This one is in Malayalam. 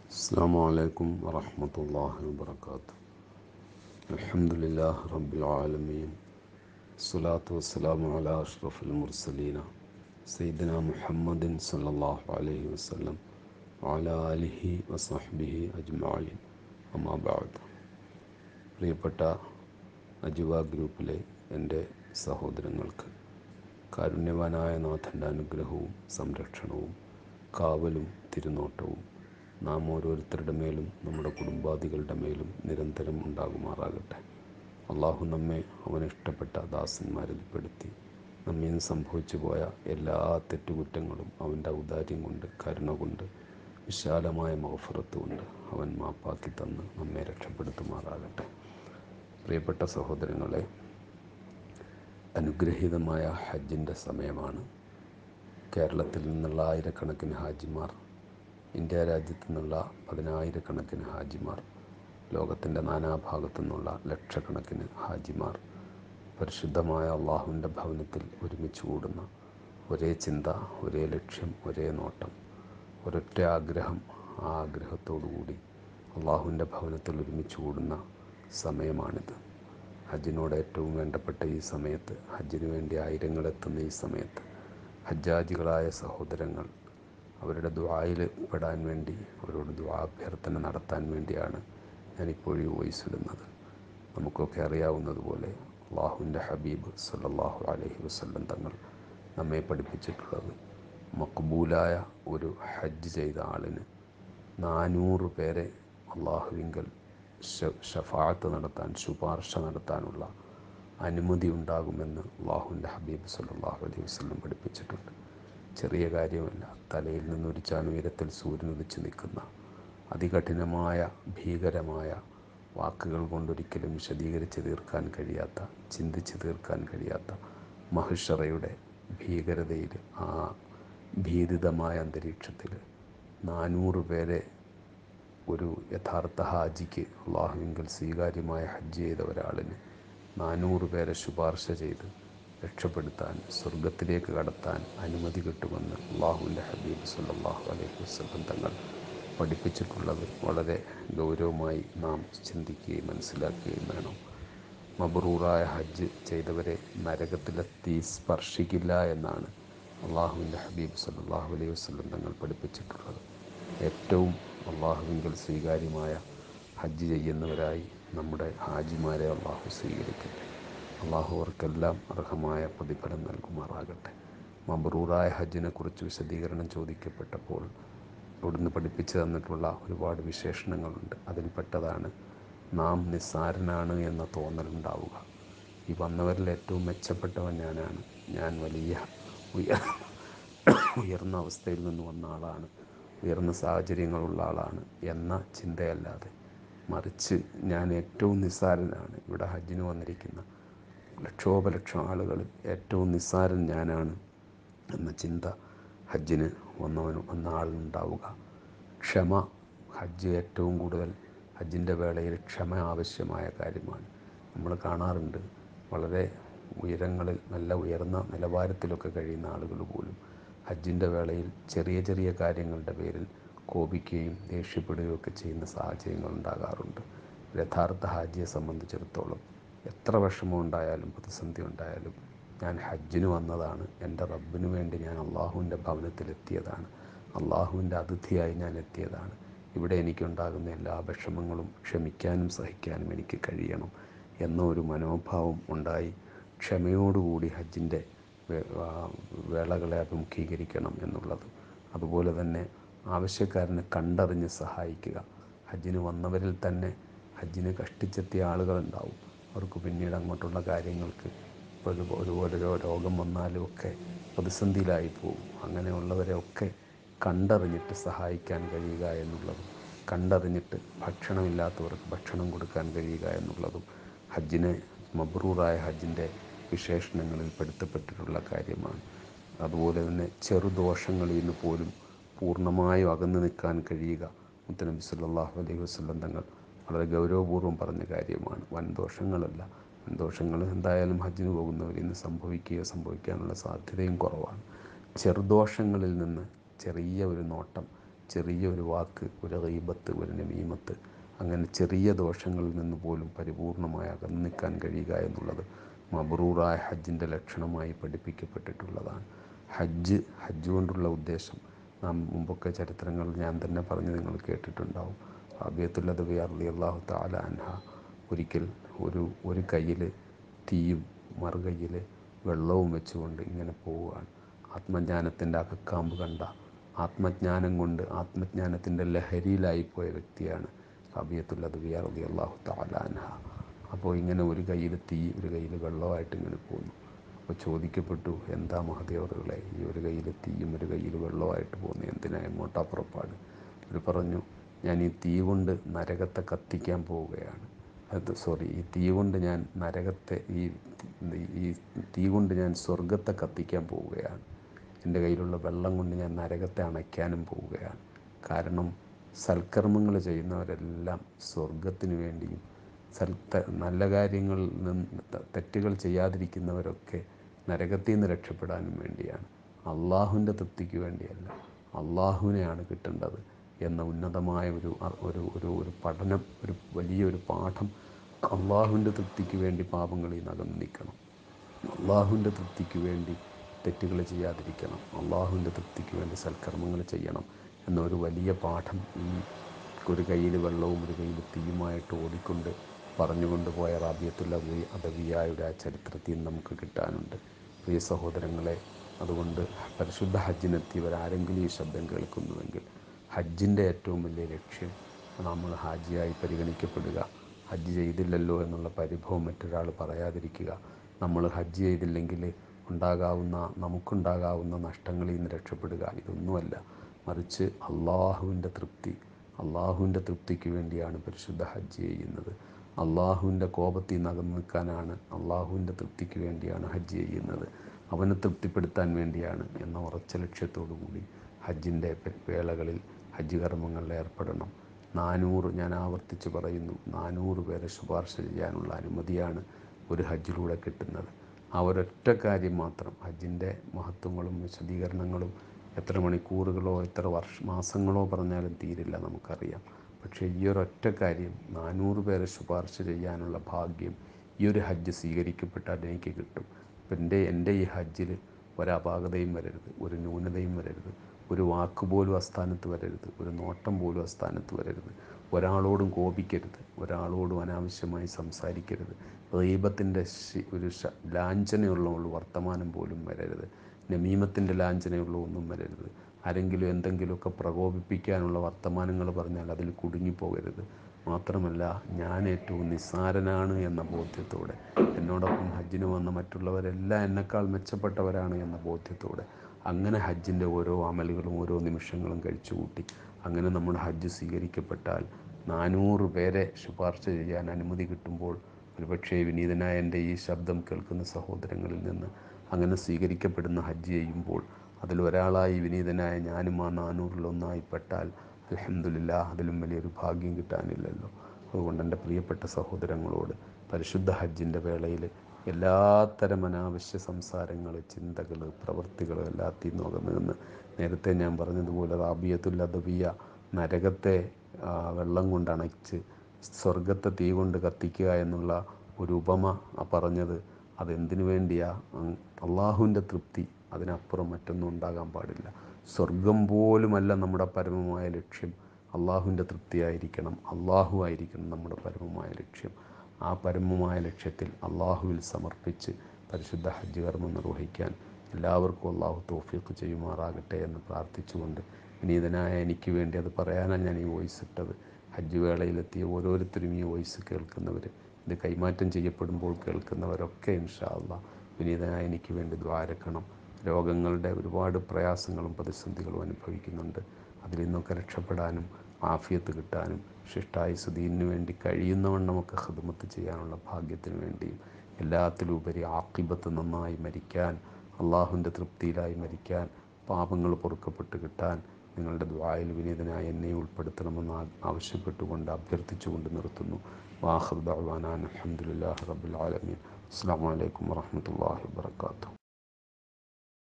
السلام عليكم ورحمة الله وبركاته الحمد لله رب العالمين الصلاة والسلام على أشرف المرسلين سيدنا محمد صلى الله عليه وسلم وعلى آله وصحبه أجمعين أما بعد പ്രിയപ്പെട്ട അജുവ ഗ്രൂപ്പിലെ എൻ്റെ സഹോദരങ്ങൾക്ക് കാരുണ്യവാനായ നാഥൻ്റെ അനുഗ്രഹവും സംരക്ഷണവും കാവലും തിരുനോട്ടവും നാം ഓരോരുത്തരുടെ മേലും നമ്മുടെ കുടുംബാദികളുടെ മേലും നിരന്തരം ഉണ്ടാകുമാറാകട്ടെ അള്ളാഹു നമ്മെ അവനിഷ്ടപ്പെട്ട ദാസന്മാരിൽ പെടുത്തി നമ്മിൽ നിന്ന് സംഭവിച്ചു പോയ എല്ലാ തെറ്റുകുറ്റങ്ങളും അവൻ്റെ ഔദാര്യം കൊണ്ട് കരുണ കൊണ്ട് വിശാലമായ മഹഫുറത്ത് കൊണ്ട് അവൻ മാപ്പാക്കി തന്ന് നമ്മെ രക്ഷപ്പെടുത്തുമാറാകട്ടെ പ്രിയപ്പെട്ട സഹോദരങ്ങളെ അനുഗ്രഹീതമായ ഹജ്ജിൻ്റെ സമയമാണ് കേരളത്തിൽ നിന്നുള്ള ആയിരക്കണക്കിന് ഹാജിമാർ ഇന്ത്യ രാജ്യത്തു നിന്നുള്ള പതിനായിരക്കണക്കിന് ഹാജിമാർ ലോകത്തിൻ്റെ നാനാഭാഗത്തു നിന്നുള്ള ലക്ഷക്കണക്കിന് ഹാജിമാർ പരിശുദ്ധമായ അള്ളാഹുവിൻ്റെ ഭവനത്തിൽ ഒരുമിച്ച് കൂടുന്ന ഒരേ ചിന്ത ഒരേ ലക്ഷ്യം ഒരേ നോട്ടം ഒരൊറ്റ ആഗ്രഹം ആ ആഗ്രഹത്തോടുകൂടി അള്ളാഹുവിൻ്റെ ഭവനത്തിൽ ഒരുമിച്ച് കൂടുന്ന സമയമാണിത് ഹജ്ജിനോട് ഏറ്റവും വേണ്ടപ്പെട്ട ഈ സമയത്ത് ഹജ്ജിന് വേണ്ടി ആയിരങ്ങൾ എത്തുന്ന ഈ സമയത്ത് ഹജ്ജാജികളായ സഹോദരങ്ങൾ അവരുടെ ദ്വായിൽ പെടാൻ വേണ്ടി അവരോട് ദ്വാഭ്യർത്ഥന നടത്താൻ വേണ്ടിയാണ് ഞാനിപ്പോൾ ഈ വോയിസ് ഇടുന്നത് നമുക്കൊക്കെ അറിയാവുന്നതുപോലെ അള്ളാഹുവിൻ്റെ ഹബീബ് സല്ലല്ലാഹു അലൈഹി വസല്ലം തങ്ങൾ നമ്മെ പഠിപ്പിച്ചിട്ടുള്ളത് മക്ബൂലായ ഒരു ഹജ്ജ് ചെയ്ത ആളിന് നാനൂറ് പേരെ അള്ളാഹുവിങ്കൽ ഷഫാത്ത് നടത്താൻ ശുപാർശ നടത്താനുള്ള അനുമതി ഉണ്ടാകുമെന്ന് അള്ളാഹുവിൻ്റെ ഹബീബ് സല്ലല്ലാഹു അലൈഹി വസല്ലം പഠിപ്പിച്ചിട്ടുണ്ട് ചെറിയ കാര്യമല്ല തലയിൽ നിന്നൊരു ചാണുയരത്തിൽ സൂര്യൻ ഉദിച്ച് നിൽക്കുന്ന അതികഠിനമായ ഭീകരമായ വാക്കുകൾ കൊണ്ടൊരിക്കലും വിശദീകരിച്ച് തീർക്കാൻ കഴിയാത്ത ചിന്തിച്ച് തീർക്കാൻ കഴിയാത്ത മഹിഷറയുടെ ഭീകരതയിൽ ആ ഭീതിതമായ അന്തരീക്ഷത്തിൽ നാനൂറ് പേരെ ഒരു യഥാർത്ഥ ഹാജിക്ക് അള്ളാഹുവിങ്കൽ സ്വീകാര്യമായ ഹജ്ജ് ചെയ്ത ഒരാളിന് നാനൂറ് പേരെ ശുപാർശ ചെയ്ത് രക്ഷപ്പെടുത്താൻ സ്വർഗത്തിലേക്ക് കടത്താൻ അനുമതി കിട്ടുമെന്ന് അള്ളാഹുവിൻ്റെ ഹബീബ് സല്ലല്ലാഹു അലൈഹി വസല്ലം തങ്ങൾ പഠിപ്പിച്ചിട്ടുള്ളത് വളരെ ഗൗരവമായി നാം ചിന്തിക്കുകയും മനസ്സിലാക്കുകയും വേണം മബ്രൂറായ ഹജ്ജ് ചെയ്തവരെ നരകത്തിലെ തീ സ്പർശിക്കില്ല എന്നാണ് അള്ളാഹുവിൻ്റെ ഹബീബ് സല്ലല്ലാഹു അലൈഹി വസല്ലം തങ്ങൾ പഠിപ്പിച്ചിട്ടുള്ളത് ഏറ്റവും അള്ളാഹുവിങ്കൽ സ്വീകാര്യമായ ഹജ്ജ് ചെയ്യുന്നവരായി നമ്മുടെ ഹാജിമാരെ അള്ളാഹു സ്വീകരിക്കട്ടെ അള്ളാഹു അവർക്കെല്ലാം അർഹമായ പ്രതിഫലം നൽകുമാറാകട്ടെ മബ്രൂറായ ഹജ്ജിനെക്കുറിച്ച് വിശദീകരണം ചോദിക്കപ്പെട്ടപ്പോൾ അവിടുന്ന് പഠിപ്പിച്ചു തന്നിട്ടുള്ള ഒരുപാട് വിശേഷണങ്ങളുണ്ട് അതിൽപ്പെട്ടതാണ് നാം നിസ്സാരനാണ് എന്ന തോന്നലുണ്ടാവുക ഈ വന്നവരിൽ ഏറ്റവും മെച്ചപ്പെട്ടവൻ ഞാനാണ് ഞാൻ വലിയ ഉയർ ഉയർന്ന അവസ്ഥയിൽ നിന്ന് വന്ന ആളാണ് ഉയർന്ന സാഹചര്യങ്ങളുള്ള ആളാണ് എന്ന ചിന്തയല്ലാതെ മറിച്ച് ഞാൻ ഏറ്റവും നിസ്സാരനാണ് ഇവിടെ ഹജ്ജിന് വന്നിരിക്കുന്ന ലക്ഷോപലക്ഷം ആളുകളിൽ ഏറ്റവും നിസ്സാരൻ ഞാനാണ് എന്ന ചിന്ത ഹജ്ജിന് വന്നവന് വന്ന ആളിനുണ്ടാവുക ക്ഷമ ഹജ്ജ് ഏറ്റവും കൂടുതൽ ഹജ്ജിൻ്റെ വേളയിൽ ക്ഷമ ആവശ്യമായ കാര്യമാണ് നമ്മൾ കാണാറുണ്ട് വളരെ ഉയരങ്ങളിൽ നല്ല ഉയർന്ന നിലവാരത്തിലൊക്കെ കഴിയുന്ന ആളുകൾ പോലും ഹജ്ജിൻ്റെ വേളയിൽ ചെറിയ ചെറിയ കാര്യങ്ങളുടെ പേരിൽ കോപിക്കുകയും ദേഷ്യപ്പെടുകയും ഒക്കെ ചെയ്യുന്ന സാഹചര്യങ്ങൾ ഉണ്ടാകാറുണ്ട് യഥാർത്ഥ ഹാജിയെ സംബന്ധിച്ചിടത്തോളം എത്ര വിഷമം ഉണ്ടായാലും പ്രതിസന്ധി ഉണ്ടായാലും ഞാൻ ഹജ്ജിന് വന്നതാണ് എൻ്റെ റബ്ബിന് വേണ്ടി ഞാൻ അള്ളാഹുവിൻ്റെ ഭവനത്തിലെത്തിയതാണ് അള്ളാഹുവിൻ്റെ അതിഥിയായി ഞാൻ എത്തിയതാണ് ഇവിടെ എനിക്കുണ്ടാകുന്ന എല്ലാ വിഷമങ്ങളും ക്ഷമിക്കാനും സഹിക്കാനും എനിക്ക് കഴിയണം എന്ന ഒരു മനോഭാവം ഉണ്ടായി ക്ഷമയോടുകൂടി ഹജ്ജിൻ്റെ വേളകളെ അഭിമുഖീകരിക്കണം എന്നുള്ളത് അതുപോലെ തന്നെ ആവശ്യക്കാരനെ കണ്ടറിഞ്ഞ് സഹായിക്കുക ഹജ്ജിന് വന്നവരിൽ തന്നെ ഹജ്ജിന് കഷ്ടിച്ചെത്തിയ ആളുകളുണ്ടാവും അവർക്ക് പിന്നീട് അങ്ങോട്ടുള്ള കാര്യങ്ങൾക്ക് ഒരു ഒരുപോലെ രോഗം വന്നാലും ഒക്കെ പ്രതിസന്ധിയിലായി പോകും അങ്ങനെയുള്ളവരെ ഒക്കെ കണ്ടറിഞ്ഞിട്ട് സഹായിക്കാൻ കഴിയുക എന്നുള്ളതും കണ്ടറിഞ്ഞിട്ട് ഭക്ഷണമില്ലാത്തവർക്ക് ഭക്ഷണം കൊടുക്കാൻ കഴിയുക എന്നുള്ളതും ഹജ്ജിനെ മബ്രൂറായ ഹജ്ജിൻ്റെ വിശേഷണങ്ങളിൽ പെടുത്തപ്പെട്ടിട്ടുള്ള കാര്യമാണ് അതുപോലെ തന്നെ ചെറുദോഷങ്ങളിൽ നിന്ന് പോലും പൂർണ്ണമായും അകന്നു നിൽക്കാൻ കഴിയുക മുത്തനബി സല്ലല്ലാഹു അലൈഹി വസല്ലം തങ്ങൾ വളരെ ഗൗരവപൂർവ്വം പറഞ്ഞ കാര്യമാണ് വൻദോഷങ്ങളല്ല വൻദോഷങ്ങൾ എന്തായാലും ഹജ്ജിന് പോകുന്നവരിൽ നിന്ന് സംഭവിക്കുകയോ സംഭവിക്കാനുള്ള സാധ്യതയും കുറവാണ് ചെറുദോഷങ്ങളിൽ നിന്ന് ചെറിയ ഒരു നോട്ടം ചെറിയ ഒരു വാക്ക് ഒരു റീബത്ത് ഒരു നമീമത്ത് അങ്ങനെ ചെറിയ ദോഷങ്ങളിൽ നിന്ന് പോലും പരിപൂർണമായി അകന്നു നിൽക്കാൻ കഴിയുക എന്നുള്ളത് മബ്രൂറായ ഹജ്ജിൻ്റെ ലക്ഷണമായി പഠിപ്പിക്കപ്പെട്ടിട്ടുള്ളതാണ് ഹജ്ജ് ഹജ്ജ് കൊണ്ടുള്ള ഉദ്ദേശം നാം മുമ്പൊക്കെ ചരിത്രങ്ങൾ ഞാൻ തന്നെ പറഞ്ഞ് നിങ്ങൾ കേട്ടിട്ടുണ്ടാവും അബിയത്തുല്ലത് വിയർലി അള്ളാഹു താല അൻഹ ഒരിക്കൽ ഒരു ഒരു കയ്യിൽ തീയും മറുകയ്യിൽ വെള്ളവും വെച്ചുകൊണ്ട് ഇങ്ങനെ പോവുകയാണ് ആത്മജ്ഞാനത്തിൻ്റെ അകക്കാമ്പ് കണ്ട ആത്മജ്ഞാനം കൊണ്ട് ആത്മജ്ഞാനത്തിൻ്റെ ലഹരിയിലായിപ്പോയ വ്യക്തിയാണ് റബിയത്തുല്ലത് വിയർലി അള്ളാഹു താല അൻഹ അപ്പോൾ ഇങ്ങനെ ഒരു കയ്യിൽ തീ ഒരു കയ്യിൽ വെള്ളമായിട്ട് ഇങ്ങനെ പോകുന്നു അപ്പോൾ ചോദിക്കപ്പെട്ടു എന്താ മഹദേവറുകളെ ഈ ഒരു കയ്യിൽ തീയും ഒരു കയ്യിൽ വെള്ളമായിട്ട് പോകുന്നു എന്തിനാ എങ്ങോട്ടാ പുറപ്പാട് അവർ പറഞ്ഞു ഞാൻ ഈ തീ കൊണ്ട് നരകത്തെ കത്തിക്കാൻ പോവുകയാണ് അത് സോറി ഈ തീ കൊണ്ട് ഞാൻ നരകത്തെ ഈ ഈ തീ കൊണ്ട് ഞാൻ സ്വർഗത്തെ കത്തിക്കാൻ പോവുകയാണ് എൻ്റെ കയ്യിലുള്ള വെള്ളം കൊണ്ട് ഞാൻ നരകത്തെ അണയ്ക്കാനും പോവുകയാണ് കാരണം സൽക്കർമ്മങ്ങൾ ചെയ്യുന്നവരെല്ലാം സ്വർഗത്തിന് വേണ്ടിയും സൽ നല്ല കാര്യങ്ങളിൽ നിന്ന് തെറ്റുകൾ ചെയ്യാതിരിക്കുന്നവരൊക്കെ നരകത്തിൽ നിന്ന് രക്ഷപ്പെടാനും വേണ്ടിയാണ് അള്ളാഹുവിൻ്റെ തൃപ്തിക്ക് വേണ്ടിയല്ല അള്ളാഹുവിനെയാണ് കിട്ടേണ്ടത് എന്ന ഉന്നതമായ ഒരു ഒരു ഒരു ഒരു പഠനം ഒരു വലിയൊരു പാഠം അള്ളാഹുവിൻ്റെ തൃപ്തിക്ക് വേണ്ടി പാപങ്ങളിൽ നിന്ന് അകന്നു നിൽക്കണം അള്ളാഹുവിൻ്റെ തൃപ്തിക്ക് വേണ്ടി തെറ്റുകൾ ചെയ്യാതിരിക്കണം അള്ളാഹുവിൻ്റെ തൃപ്തിക്ക് വേണ്ടി സൽക്കർമ്മങ്ങൾ ചെയ്യണം എന്നൊരു വലിയ പാഠം ഈ ഒരു കയ്യിൽ വെള്ളവും ഒരു കയ്യിൽ തീയുമായിട്ട് ഓടിക്കൊണ്ട് പറഞ്ഞുകൊണ്ട് പോയ റാബിയത്തുൽ അബി അദവിയായുടെ ആ ചരിത്രത്തിൽ നിന്ന് നമുക്ക് കിട്ടാനുണ്ട് പ്രിയ സഹോദരങ്ങളെ അതുകൊണ്ട് പരിശുദ്ധ ഹജ്ജിനെത്തിയവരാരെങ്കിലും ഈ ശബ്ദം കേൾക്കുന്നുവെങ്കിൽ ഹജ്ജിൻ്റെ ഏറ്റവും വലിയ ലക്ഷ്യം നമ്മൾ ഹാജിയായി പരിഗണിക്കപ്പെടുക ഹജ്ജ് ചെയ്തില്ലല്ലോ എന്നുള്ള പരിഭവം മറ്റൊരാൾ പറയാതിരിക്കുക നമ്മൾ ഹജ്ജ് ചെയ്തില്ലെങ്കിൽ ഉണ്ടാകാവുന്ന നമുക്കുണ്ടാകാവുന്ന നഷ്ടങ്ങളിൽ നിന്ന് രക്ഷപ്പെടുക ഇതൊന്നുമല്ല മറിച്ച് അള്ളാഹുവിൻ്റെ തൃപ്തി അള്ളാഹുവിൻ്റെ തൃപ്തിക്ക് വേണ്ടിയാണ് പരിശുദ്ധ ഹജ്ജ് ചെയ്യുന്നത് അള്ളാഹുവിൻ്റെ കോപത്തിൽ നിന്ന് അകന്നു നിൽക്കാനാണ് അള്ളാഹുവിൻ്റെ തൃപ്തിക്ക് വേണ്ടിയാണ് ഹജ്ജ് ചെയ്യുന്നത് അവനെ തൃപ്തിപ്പെടുത്താൻ വേണ്ടിയാണ് എന്ന ഉറച്ച ലക്ഷ്യത്തോടു കൂടി ഹജ്ജിൻ്റെ വേളകളിൽ ഹജ്ജ് കർമ്മങ്ങളിൽ ഏർപ്പെടണം നാനൂറ് ഞാൻ ആവർത്തിച്ച് പറയുന്നു നാനൂറ് പേരെ ശുപാർശ ചെയ്യാനുള്ള അനുമതിയാണ് ഒരു ഹജ്ജിലൂടെ കിട്ടുന്നത് ആ ഒരൊറ്റ കാര്യം മാത്രം ഹജ്ജിൻ്റെ മഹത്വങ്ങളും വിശദീകരണങ്ങളും എത്ര മണിക്കൂറുകളോ എത്ര വർഷ മാസങ്ങളോ പറഞ്ഞാലും തീരില്ല നമുക്കറിയാം പക്ഷേ ഈ ഒരൊറ്റ കാര്യം നാനൂറ് പേരെ ശുപാർശ ചെയ്യാനുള്ള ഭാഗ്യം ഈ ഒരു ഹജ്ജ് സ്വീകരിക്കപ്പെട്ടാൽ എനിക്ക് കിട്ടും അപ്പം എൻ്റെ എൻ്റെ ഈ ഹജ്ജിൽ ഒരപാകതയും വരരുത് ഒരു ന്യൂനതയും വരരുത് ഒരു വാക്ക് പോലും അസ്ഥാനത്ത് വരരുത് ഒരു നോട്ടം പോലും അസ്ഥാനത്ത് വരരുത് ഒരാളോടും കോപിക്കരുത് ഒരാളോടും അനാവശ്യമായി സംസാരിക്കരുത് റീബത്തിൻ്റെ ഒരു ലാഞ്ചനയുള്ള ഒരു വർത്തമാനം പോലും വരരുത് നമീമത്തിൻ്റെ ലാഞ്ചനയുള്ള ഒന്നും വരരുത് ആരെങ്കിലും എന്തെങ്കിലുമൊക്കെ പ്രകോപിപ്പിക്കാനുള്ള വർത്തമാനങ്ങൾ പറഞ്ഞാൽ അതിൽ കുടുങ്ങിപ്പോകരുത് മാത്രമല്ല ഞാൻ ഏറ്റവും നിസ്സാരനാണ് എന്ന ബോധ്യത്തോടെ എന്നോടൊപ്പം ഹജ്ജിന് വന്ന മറ്റുള്ളവരെല്ലാം എന്നെക്കാൾ മെച്ചപ്പെട്ടവരാണ് എന്ന ബോധ്യത്തോടെ അങ്ങനെ ഹജ്ജിൻ്റെ ഓരോ അമലുകളും ഓരോ നിമിഷങ്ങളും കഴിച്ചു കൂട്ടി അങ്ങനെ നമ്മുടെ ഹജ്ജ് സ്വീകരിക്കപ്പെട്ടാൽ നാനൂറ് പേരെ ശുപാർശ ചെയ്യാൻ അനുമതി കിട്ടുമ്പോൾ ഒരുപക്ഷെ വിനീതനായ എൻ്റെ ഈ ശബ്ദം കേൾക്കുന്ന സഹോദരങ്ങളിൽ നിന്ന് അങ്ങനെ സ്വീകരിക്കപ്പെടുന്ന ഹജ്ജ് ചെയ്യുമ്പോൾ അതിലൊരാളായി വിനീതനായ ഞാനും ആ നാനൂറിലൊന്നായി പെട്ടാൽ അലഹമില്ല അതിലും വലിയൊരു ഭാഗ്യം കിട്ടാനില്ലല്ലോ അതുകൊണ്ട് എൻ്റെ പ്രിയപ്പെട്ട സഹോദരങ്ങളോട് പരിശുദ്ധ ഹജ്ജിൻ്റെ വേളയിൽ എല്ലാത്തരം അനാവശ്യ സംസാരങ്ങൾ ചിന്തകൾ പ്രവൃത്തികൾ എല്ലാത്തിൽ നിന്നും അകന്നു നിന്ന് നേരത്തെ ഞാൻ പറഞ്ഞതുപോലെ റാബിയത്തുൽ അദവിയ നരകത്തെ വെള്ളം കൊണ്ട് അണച്ച് സ്വർഗത്തെ തീ കൊണ്ട് കത്തിക്കുക എന്നുള്ള ഒരു ഉപമ പറഞ്ഞത് അതെന്തിനു വേണ്ടിയാ അള്ളാഹുവിൻ്റെ തൃപ്തി അതിനപ്പുറം മറ്റൊന്നും ഉണ്ടാകാൻ പാടില്ല സ്വർഗം പോലുമല്ല നമ്മുടെ പരമമായ ലക്ഷ്യം അള്ളാഹുവിൻ്റെ തൃപ്തിയായിരിക്കണം അള്ളാഹു ആയിരിക്കണം നമ്മുടെ പരമമായ ലക്ഷ്യം ആ പരമമായ ലക്ഷ്യത്തിൽ അള്ളാഹുവിൽ സമർപ്പിച്ച് പരിശുദ്ധ ഹജ്ജ് കർമ്മം നിർവഹിക്കാൻ എല്ലാവർക്കും അള്ളാഹു തോഫീക്ക് ചെയ്യുമാറാകട്ടെ എന്ന് പ്രാർത്ഥിച്ചുകൊണ്ട് വിനീതനായ എനിക്ക് വേണ്ടി അത് പറയാനാണ് ഞാൻ ഈ വോയിസ് ഇട്ടത് ഹജ്ജ് വേളയിലെത്തിയ ഓരോരുത്തരും ഈ വോയിസ് കേൾക്കുന്നവർ ഇത് കൈമാറ്റം ചെയ്യപ്പെടുമ്പോൾ കേൾക്കുന്നവരൊക്കെ ഇൻഷാ അള്ളാഹ് വിനീതനായ എനിക്ക് വേണ്ടി ദ്വാരക്കണം രോഗങ്ങളുടെ ഒരുപാട് പ്രയാസങ്ങളും പ്രതിസന്ധികളും അനുഭവിക്കുന്നുണ്ട് അതിൽ നിന്നൊക്കെ രക്ഷപ്പെടാനും ആഫിയത്ത് കിട്ടാനും ശിഷ്ടായുസ് ദീനിനു വേണ്ടി കഴിയുന്നവണ്ണമൊക്കെ ഹിദ്മത്ത് ചെയ്യാനുള്ള ഭാഗ്യത്തിന് വേണ്ടിയും എല്ലാത്തിലുപരി ആക്കിബത്ത് നന്നായി മരിക്കാൻ അള്ളാഹുവിൻ്റെ തൃപ്തിയിലായി മരിക്കാൻ പാപങ്ങൾ പൊറുക്കപ്പെട്ട് കിട്ടാൻ നിങ്ങളുടെ ദ്വായിൽ വിനീതനായി എന്നെ ഉൾപ്പെടുത്തണമെന്ന് ആവശ്യപ്പെട്ടുകൊണ്ട് അഭ്യർത്ഥിച്ചുകൊണ്ട് നിർത്തുന്നു വാഹൃദാൻ അലഹമുല്ലാ റബുൽ ആലമീൻ അസ്സാം വലൈക്കും വാഹമത്തല്ലാ വാത്തു